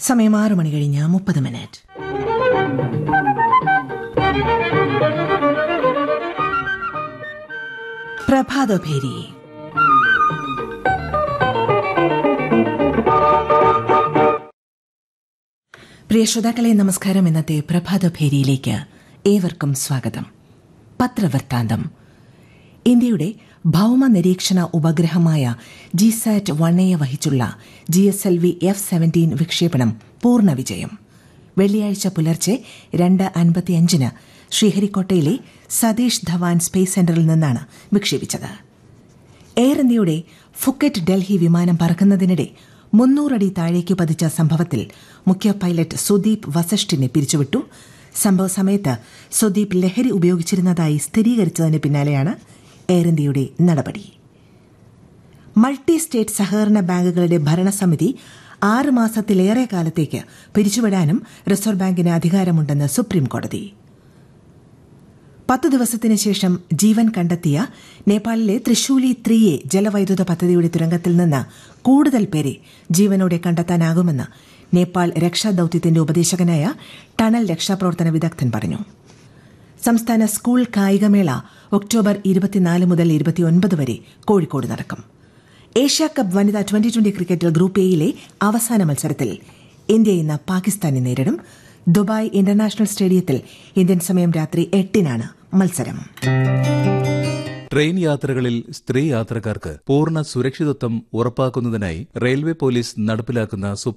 സമയം ആറ് മണി കഴിഞ്ഞ് മുപ്പത് മിനിറ്റ് പ്രഭാതഭേരി പ്രിയ ശ്രോതാക്കളെ നമസ്കാരം ഇന്നത്തെ പ്രഭാതഭേരിയിലേക്ക് ഏവർക്കും സ്വാഗതം പത്രവൃത്താന്തം ഇന്ത്യയുടെ ഭൌമ നിരീക്ഷണ ഉപഗ്രഹമായ ജിസാറ്റ് വണ്ണയെ വഹിച്ചുള്ള G S L V F seventeen വിക്ഷേപണം പൂർണ്ണ വിജയം വെള്ളിയാഴ്ച പുലർച്ചെ രണ്ട് അൻപത്തിയഞ്ചിന് ശ്രീഹരിക്കോട്ടയിലെ സതീഷ് ധവാൻ സ്പേസ് സെന്ററിൽ നിന്നാണ് വിക്ഷേപിച്ചത് എയർ ഇന്ത്യയുടെ ഫുക്കറ്റ് ഡൽഹി വിമാനം പറക്കുന്നതിനിടെ മുന്നൂറടി താഴേക്ക് പതിച്ച സംഭവത്തിൽ മുഖ്യ പൈലറ്റ് സുദീപ് വസിഷ്ഠിനെ പിരിച്ചുവിട്ടു സംഭവ സമയത്ത് സുദീപ് ലഹരി ഉപയോഗിച്ചിരുന്നതായി സ്ഥിരീകരിച്ചതിന് പിന്നാലെയാണ് എയർ ഇന്ത്യയുടെ നടപടി മൾട്ടി സ്റ്റേറ്റ് സഹകരണ ബാങ്കുകളുടെ ഭരണസമിതി ആറ് മാസത്തിലേറെ കാലത്തേക്ക് പിരിച്ചുവിടാനും റിസർവ് ബാങ്കിന് അധികാരമുണ്ടെന്ന് സുപ്രീം കോടതി പത്ത് ദിവസത്തിന് ശേഷം ജീവൻ കണ്ടെത്തിയ നേപ്പാളിലെ തൃശൂലി ത്രീയെ ജലവൈദ്യുത പദ്ധതിയുടെ തുരങ്കത്തിൽ നിന്ന് കൂടുതൽ പേരെ ജീവനോടെ കണ്ടെത്താനാകുമെന്ന് നേപ്പാൾ രക്ഷാദൌത്യത്തിന്റെ ഉപദേശകനായ ടണൽ രക്ഷാപ്രവർത്തന വിദഗ്ധൻ പറഞ്ഞു സംസ്ഥാന സ്കൂൾ കായികമേള ഒക്ടോബർ ഇരുപത്തിനാല് മുതൽ ഇരുപത്തിയൊൻപത് വരെ കോഴിക്കോട് നടക്കും ഏഷ്യ കപ്പ് വനിതാ ട്വന്റി ട്വന്റി ക്രിക്കറ്റിൽ ഗ്രൂപ്പ് എയിലെ അവസാന മത്സരത്തിൽ ഇന്ത്യ ഇന്ന് പാകിസ്ഥാനെ നേരിടും ദുബായ് ഇന്റർനാഷണൽ സ്റ്റേഡിയത്തിൽ ഇന്ത്യൻ സമയം രാത്രി എട്ടിനാണ് മത്സരം ട്രെയിൻ യാത്രകളിൽ സ്ത്രീ യാത്രക്കാർക്ക് പൂർണ്ണ സുരക്ഷിതത്വം ഉറപ്പാക്കുന്നതിനായി റെയിൽവേ പോലീസ് നടപ്പിലാക്കുന്ന